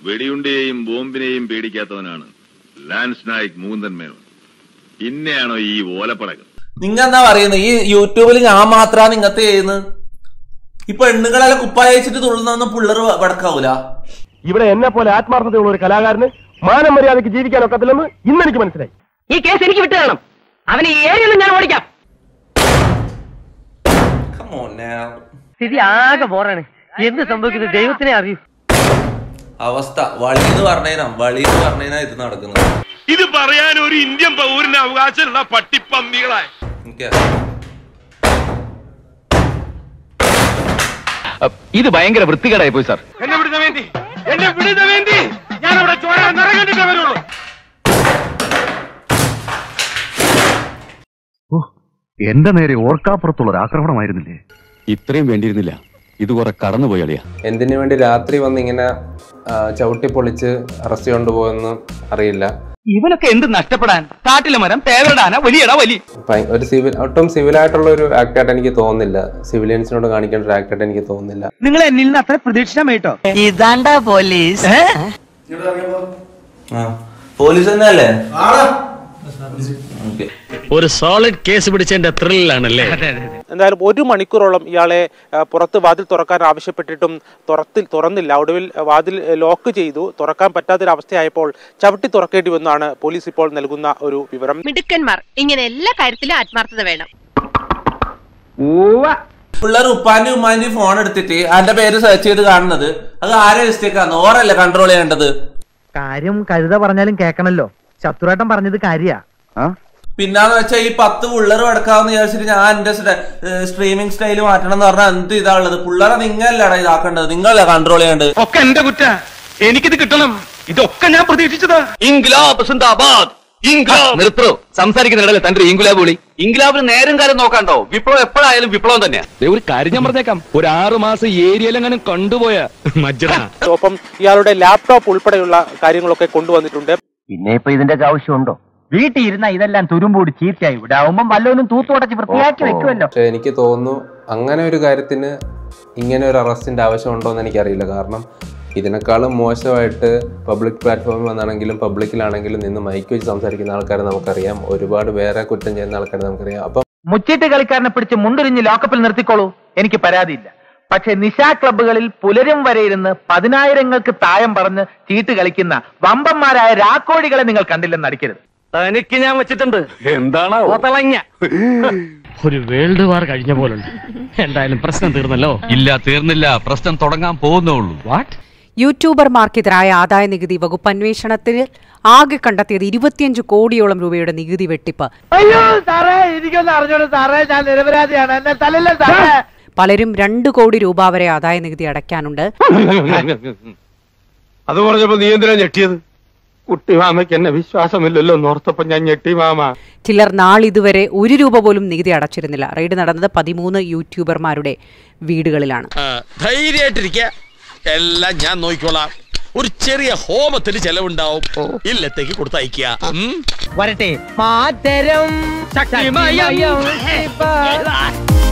വെടിയുണ്ടയെയും ബോംബിനെയും പേടിക്കാത്തവനാണ് ലാൻസ് നായിക് മൂന്തൻ മേനോൻ ഇന്നെയാണോ ഈ ഓലപ്പടക്കം നിങ്ങ എന്താ പറയുന്നത് ഈ യൂട്യൂബിൽ ഞാൻ മാത്രമാണ് ഇങ്ങനത്തെ ചെയ്യുന്നത് ഈ പെണ്ണുങ്ങളെല്ലാം കുപ്പായ വെച്ചിട്ട് തുള്ളുന്നൊന്നും പിള്ളേർ വടക്കാവൂല ഇവിടെ എന്നെ പോലെ ആത്മാർത്ഥതയുള്ള ഒരു കലാകാരന് മാനം മര്യാദയ്ക്ക് ജീവിക്കാൻ ഒക്കത്തില്ലെന്ന് ഇന്ന് എനിക്ക് മനസ്സിലായി ഈ കേസ് എനിക്ക് വിട്ടു തരണം അവനെ ഈ ഏരിയയിൽ ഞാൻ ഓടിക്കാം Come on now. സ്ഥിതി ആകെ ബോറാണ് എന്ത് സംഭവിക്കുന്നത് ദൈവത്തിനെ അറിയൂ അവസ്ഥ വളി എന്ന് പറഞ്ഞേനാ വളി എന്ന് പറഞ്ഞേനാ ഇത് നടക്കുന്നത് ഇത് പറയാൻ ഒരു ഇന്ത്യൻ പൗരന് അവകാശമുള്ള പട്ടിപ്പന്നികളായി എനിക്കറിയാം ഇത് ഭയങ്കര വൃത്തികേടായി പോയി സാർ എന്നെ വിടുന്ന വേണ്ടി എന്നെ വിടുന്ന വേണ്ടി ഞാൻ അവിടെ ചോര നിറകണ്ടിട്ടേ വരുള്ളൂ എന്റെ നേരെ ഓർക്കാപ്പുറത്തുള്ള ഒരു ആക്രമണമായിരുന്നില്ലേ ഇത്രയും വേണ്ടിയിരുന്നില്ല ഇത് കുറെ കടന്നുപോയി അളിയാ എന്തിനു വേണ്ടി രാത്രി വന്ന് ഇങ്ങനെ ആ, ചവിട്ടി പൊളിച്ച് അറസ്റ്റ് കൊണ്ടുപോയെന്ന് അറിയില്ല ഇവനൊക്കെ എന്ത് നഷ്ടപ്പെടാൻ കാട്ടിലെ മരം തേവരടാന വലിയടാ വലി ഭയ- ഒരു സിവിൽ ഒട്ടും സിവിലായിട്ടുള്ള ഒരു ആക്ടായിട്ട് എനിക്ക് തോന്നുന്നില്ല സിവിലിയൻസിനോട് കാണിക്കേണ്ട ഒരു ആക്ടായിട്ട് എനിക്ക് തോന്നുന്നില്ല നിങ്ങൾ എന്നിൽ നിന്ന് അത്ര പ്രതീക്ഷിച്ചാ കേട്ടോ ഇതാണ്ടാ പോലീസ് ആ പോലീസ് തന്നെയല്ലേ ഓക്കെ ഒരു സോളിഡ് കേസ് പിടിച്ചതിന്റെ ത്രില്ലാണല്ലേ എന്തായാലും ഒരു മണിക്കൂറോളം ഇയാളെ ആ, പുറത്ത് വാതിൽ തുറക്കാൻ ആവശ്യപ്പെട്ടിട്ടും തുറത്തിൽ തുറന്നില്ല ഒടുവിൽ വാതിൽ ആ, ലോക്ക് ചെയ്തു തുറക്കാൻ പറ്റാത്തൊരവസ്ഥയായപ്പോൾ ചവിട്ടി തുറക്കേണ്ടി വന്നാണ് പോലീസ് ഇപ്പോൾ നൽകുന്ന ഒരു വിവരം മിടുക്കന്മാർ ഇങ്ങനെ എല്ലാ കാര്യത്തിലും ആത്മാർത്ഥത വേണം പിള്ളേർ ഉപ്പാന്റെ ഉമ്മാന്റെ ഫോൺ എടുത്തിട്ട് അതിന്റെ പേര് സെർച്ച് ചെയ്ത് കാണുന്നത് അത് ആരെ മിസ്റ്റേക്കാണ് ഓറല്ലേ കൺട്രോൾ ചെയ്യേണ്ടത് കാര്യം കഴുത പറഞ്ഞാലും കേക്കണല്ലോ ശത്രുവേട്ടൻ പറഞ്ഞത് കാര്യാ പിന്നാന്ന് വെച്ചാൽ ഈ പത്ത് പിള്ളേർ അടക്കാന്ന് വിചാരിച്ചിട്ട് ഞാൻ എന്റെ സ്ട്രീമിംഗ് സ്റ്റൈൽ മാറ്റണം എന്ന് പറഞ്ഞാൽ എന്ത് ഇതാ ഉള്ളത് പിള്ളേരെ നിങ്ങളല്ലടാ ഇതാക്കേണ്ടത് നിങ്ങളല്ലേ കൺട്രോൾ ചെയ്യേണ്ടത് ഒക്കെ എന്റെ കുറ്റ എനിക്കിത് കിട്ടണം ഇതൊക്കെ ഞാൻ പ്രതീക്ഷിച്ചതാ ഇൻഗുലാബ് സിന്ദാബാദ് ഇൻഗുലാബ് നിർത്തോ സംസാരിക്കുന്നിടല്ലേ തന്റെ ഇൻഗുലാബ് വിളി ഇൻഗുലാബിന് നേരം കാലം നോക്കാണ്ടോ വിപ്ലവം എപ്പോഴായാലും വിപ്ലവം തന്നെയാ ഒരു കാര്യം ഞാൻ പറഞ്ഞേക്കാം ഒരു ആറു മാസം ഏരിയയിലെങ്ങനെ കണ്ടുപോയ മജ്ജറ ഒപ്പം ഇയാളുടെ ലാപ്ടോപ്പ് ഉൾപ്പെടെയുള്ള കാര്യങ്ങളൊക്കെ കൊണ്ടുവന്നിട്ടുണ്ട് പിന്നെ ഇപ്പൊ ഇതിന്റെ ആവശ്യമുണ്ടോ വീട്ടിൽ ഇരുന്ന ഇതെല്ലാം തുരുമ്പൂടി ചീത്തയായി ഇവിടെ ആവുമ്പം വല്ലവനും തൂത്തുടച്ച് വൃത്തിയാക്കി വെക്കുമല്ലോ പക്ഷെ എനിക്ക് തോന്നുന്നു അങ്ങനെ ഒരു കാര്യത്തിന് ഇങ്ങനെ ഒരു അറസ്റ്റിന്റെ ആവശ്യമുണ്ടോ എന്ന് എനിക്കറിയില്ല കാരണം ഇതിനേക്കാളും മോശമായിട്ട് പബ്ലിക് പ്ലാറ്റ്ഫോമിൽ വന്നാണെങ്കിലും പബ്ലിക്കിലാണെങ്കിലും നിന്ന് മൈക്ക് വെച്ച് സംസാരിക്കുന്ന ആൾക്കാരെ നമുക്കറിയാം ഒരുപാട് വേറെ കുറ്റം ചെയ്യുന്ന ആൾക്കാരെ നമുക്കറിയാം അപ്പം മുച്ചിട്ട് കളിക്കാരനെ പിടിച്ച് മുണ്ടുരിഞ്ഞ് ലോക്കപ്പിൽ നിർത്തിക്കോളൂ എനിക്ക് പരാതിയില്ല പക്ഷെ നിശാ ക്ലബ്ബുകളിൽ പുലരും വരെ ഇരുന്ന് പതിനായിരങ്ങൾക്ക് തായം പറഞ്ഞ് ചീട്ട് കളിക്കുന്ന വമ്പന്മാരായ രാക്കോഴികളെ നിങ്ങൾ കണ്ടില്ലെന്ന് അടിക്കരുത് തനിക്ക് ഞാൻ വെച്ചിട്ടുണ്ട് എന്താണോ തിളങ്ങ ഒരു വേൾഡ് വാർ കഴിഞ്ഞ പോലുണ്ട് എന്തായാലും പ്രശ്നം തീർന്നല്ലോ ഇല്ല തീർന്നില്ല പ്രശ്നം തുടങ്ങാൻ പോകുന്നുള്ളൂ വാട്ട് യൂട്യൂബർമാർക്കെതിരായ ആദായ നികുതി വകുപ്പ് അന്വേഷണത്തിൽ ആകെ കണ്ടെത്തിയത് ഇരുപത്തിയഞ്ച് കോടിയോളം രൂപയുടെ നികുതി വെട്ടിപ്പ് അയ്യോ സാറേ എനിക്കൊന്ന് അറിഞ്ഞോളൂ സാറേ ഞാൻ നിരപരാധിയാണ് എന്നെ തലല്ല സാറേ പലരും രണ്ട് കോടി രൂപ വരെ ആദായ നികുതി അടയ്ക്കാനുണ്ട് അത് പറഞ്ഞപ്പോ നീ എന്തിനാ ഞെട്ടിയത് കുട്ടി മാമയ്ക്ക് എന്നെ വിശ്വാസമില്ലല്ലോ എന്നോർത്തപ്പോ ഞാൻ ഞെട്ടി മാമ ചിലർ നാളിതുവരെ ഒരു രൂപ പോലും നികുതി അടച്ചിരുന്നില്ല റെയ്ഡ് നടന്നത് പതിമൂന്ന് യൂട്യൂബർമാരുടെ വീടുകളിലാണ് ധൈര്യമായിട്ടിരിക്ക എല്ലാം ഞാൻ നോക്കിക്കോളാം ഒരു ചെറിയ ഹോമത്തിന് ചെലവുണ്ടാവും ഇല്ലത്തേക്ക് കൊടുത്തയക്കുക വരട്ടെ മാതരം ശക്തിമയം